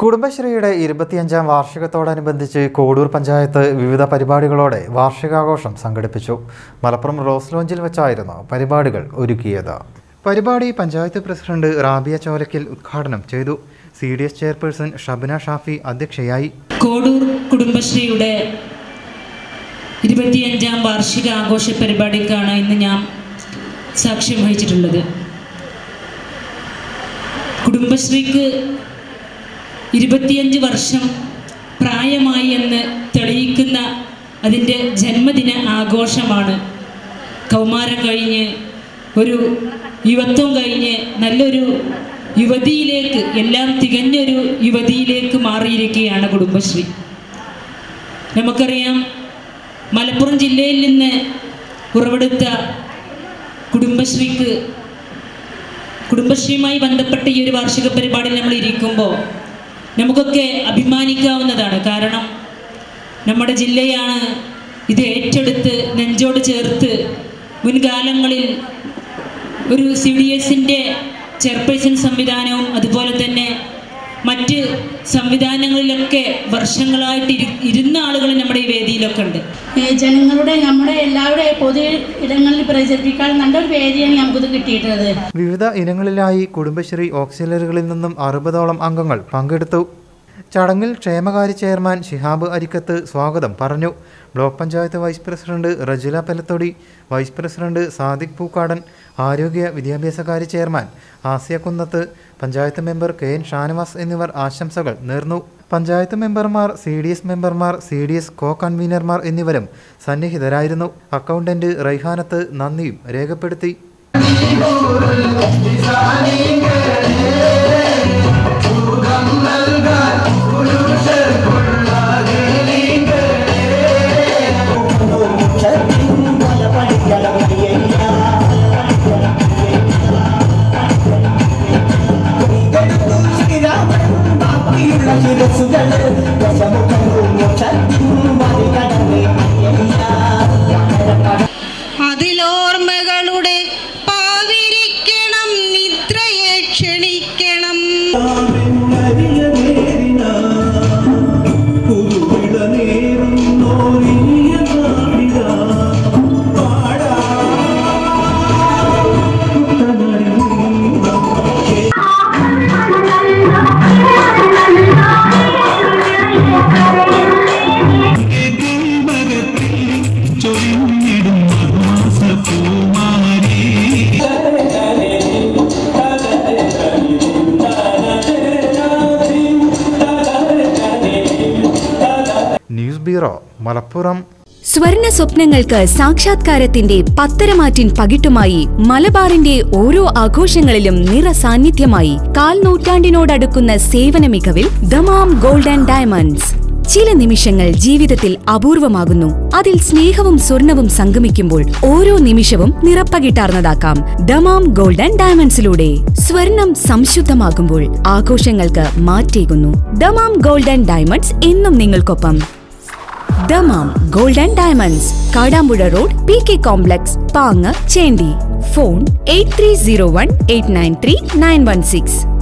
കുടുംബശ്രീയുടെ ഇരുപത്തിയഞ്ചാം വാർഷികത്തോടനുബന്ധിച്ച് കോഡൂർ പഞ്ചായത്ത് വിവിധ പരിപാടികളോടെ വാർഷികാഘോഷം സംഘടിപ്പിച്ചു മലപ്പുറം റോസ് ലോഞ്ചിൽ വെച്ചായിരുന്നു പരിപാടികൾ ഒരുക്കിയത് പരിപാടി പഞ്ചായത്ത് പ്രസിഡന്റ് റാബിയ ചോലക്കിൽ ഉദ്ഘാടനം ചെയ്തു C D S chairperson Shabana Shafi അധ്യക്ഷയായി കോഡൂർ കുടുംബശ്രീയുടെ ഇരുപത്തിയഞ്ചാം വാർഷിക ആഘോഷ പരിപാടിക്കാണ് ഇന്ന് ഞാൻ സാക്ഷ്യം വഹിച്ചിട്ടുള്ളത് കുടുംബശ്രീക്ക് ഇരുപത്തിയഞ്ച് വർഷം പ്രായമായി എന്ന് തെളിയിക്കുന്ന അതിൻ്റെ ജന്മദിന ആഘോഷമാണ് കൗമാരം കഴിഞ്ഞ് ഒരു യുവത്വം കഴിഞ്ഞ് നല്ലൊരു യുവതിയിലേക്ക് എല്ലാം തികഞ്ഞൊരു യുവതിയിലേക്ക് മാറിയിരിക്കുകയാണ് കുടുംബശ്രീ നമുക്കറിയാം മലപ്പുറം ജില്ലയിൽ നിന്ന് ഉറവെടുത്ത കുടുംബശ്രീക്ക് കുടുംബശ്രീയുമായി ബന്ധപ്പെട്ട ഈ ഒരു വാർഷിക പരിപാടിയിൽ നമ്മൾ ഇരിക്കുമ്പോൾ നമുക്കൊക്കെ അഭിമാനിക്കാവുന്നതാണ് കാരണം നമ്മുടെ ജില്ലയാണ് ഇത് ഏറ്റെടുത്ത് നെഞ്ചോട് ചേർത്ത് മുൻകാലങ്ങളിൽ ഒരു സി ഡി എസിൻ്റെ ചെയർപേഴ്സൺ സംവിധാനവും അതുപോലെ തന്നെ മറ്റ് സംവിധാനങ്ങളിലൊക്കെ വർഷങ്ങളായിട്ട് ഇരു ഇരുന്ന ആളുകൾ നമ്മുടെ ഈ വേദിയിലൊക്കെ ഉണ്ട് ഏ, ജനങ്ങളുടെ നമ്മുടെ എല്ലാവരുടെ പൊതു ഇടങ്ങളിൽ പ്രചരിപ്പിക്കാൻ നല്ലൊരു വേദിയാണ് നമുക്കിത് കിട്ടിയിട്ടുള്ളത് വിവിധ ഇനങ്ങളിലായി കുടുംബശ്രീ ഓക്സിലറികളിൽ നിന്നും അറുപതോളം അംഗങ്ങൾ പങ്കെടുത്തു ചടങ്ങിൽ ക്ഷേമകാര്യ ചെയർമാൻ ശിഹാബ് അരിക്കത്ത് സ്വാഗതം പറഞ്ഞു block panchayat vice president Rajila Pelathodi vice president Sadiq Pookkadan ആരോഗ്യ വിദ്യാഭ്യാസകാര്യ chairman Asiya Kunnath panchayat member K N Shanavas എന്നിവർ ആശംസകൾ നേർന്നു പഞ്ചായത്ത് മെമ്പർമാർ സി ഡി എസ് മെമ്പർമാർ സി ഡി എസ് കോ കൺവീനർമാർ എന്നിവരും സന്നിഹിതരായിരുന്നു അക്കൗണ്ടന്റ് റൈഹാനത്ത് നന്ദിയും രേഖപ്പെടുത്തി അതിലോർമ്മകളുടെ പാവിരിക്കണം നിദ്രയെ ക്ഷണിക്കണം ന്യൂസ് ബ്യൂറോ മലപ്പുറം സ്വർണ സ്വപ്നങ്ങൾക്ക് സാക്ഷാത്കാരത്തിന്റെ പത്തരമാറ്റിൻ പകിട്ടുമായി മലബാറിന്റെ ഓരോ ആഘോഷങ്ങളിലും നിറ സാന്നിധ്യമായി കാൽ നൂറ്റാണ്ടിനോടടുക്കുന്ന സേവന മികവിൽ ദമാം ഗോൾഡ് ആൻഡ് ഡയമണ്ട്സ് ചില നിമിഷങ്ങൾ ജീവിതത്തിൽ അപൂർവമാകുന്നു അതിൽ സ്നേഹവും സ്വർണവും സംഗമിക്കുമ്പോൾ ഓരോ നിമിഷവും നിറപ്പകിട്ടാർന്നതാക്കാം ദമാം ഗോൾഡ് ആൻഡ് ഡയമണ്ട്സിലൂടെ സ്വർണം സംശുദ്ധമാകുമ്പോൾ ആഘോഷങ്ങൾക്ക് മാറ്റേകുന്നു ദമാം ഗോൾഡ് ആൻഡ് ഡയമണ്ട്സ് എന്നും നിങ്ങൾക്കൊപ്പം Dammam gold and diamonds Kadampuzha road P K complex Pang Chendi phone eight three zero one eight nine three nine one six